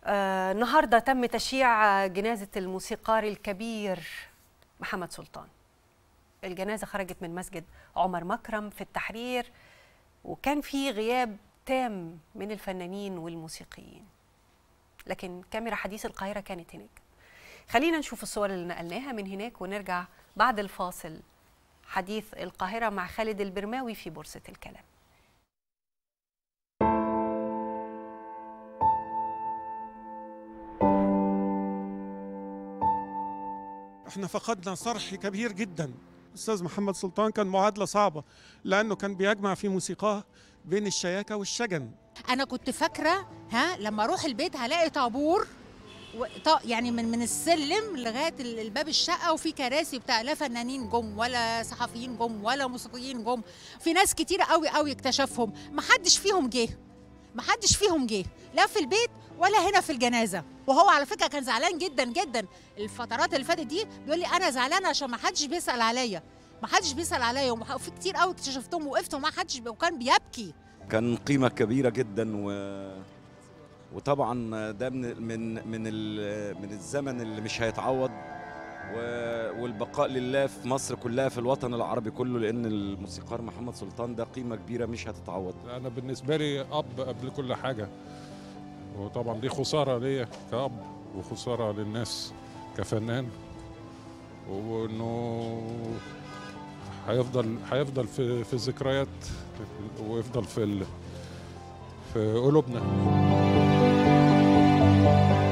آه النهارده تم تشييع جنازة الموسيقار الكبير محمد سلطان. الجنازة خرجت من مسجد عمر مكرم في التحرير وكان في غياب تام من الفنانين والموسيقيين. لكن كاميرا حديث القاهرة كانت هناك. خلينا نشوف الصور اللي نقلناها من هناك ونرجع بعد الفاصل حديث القاهرة مع خالد البرماوي في بورصة الكلام. احنا فقدنا صرح كبير جدا استاذ محمد سلطان كان معادله صعبه لانه كان بيجمع في موسيقاه بين الشياكه والشجن انا كنت فاكره ها لما اروح البيت هلاقي طابور و... ط- يعني من من السلم لغايه ال- الباب الشقه وفي كراسي بتاع لا فنانين جم ولا صحفيين جم ولا موسيقيين جم في ناس كتير قوي قوي اكتشفهم ما حدش فيهم جه ما حدش فيهم جه لا في البيت ولا هنا في الجنازه وهو على فكره كان زعلان جدا جدا الفترات اللي فاتت دي بيقول لي انا زعلان عشان ما حدش بيسال عليا ما حدش بيسال عليا ومح- وفي كتير قوي اكتشفتهم وقفت وما حدش بي- وكان بيبكي كان قيمة كبيرة جدا و... وطبعا ده من من من ال... من الزمن اللي مش هيتعوض و... والبقاء لله في مصر كلها في الوطن العربي كله لأن الموسيقار محمد سلطان ده قيمة كبيرة مش هتتعوض انا بالنسبه لي اب قبل كل حاجه وطبعا دي خساره ليا كاب وخساره للناس كفنان وانه هيفضل هيفضل في في الذكريات ويفضل في ال... في قلوبنا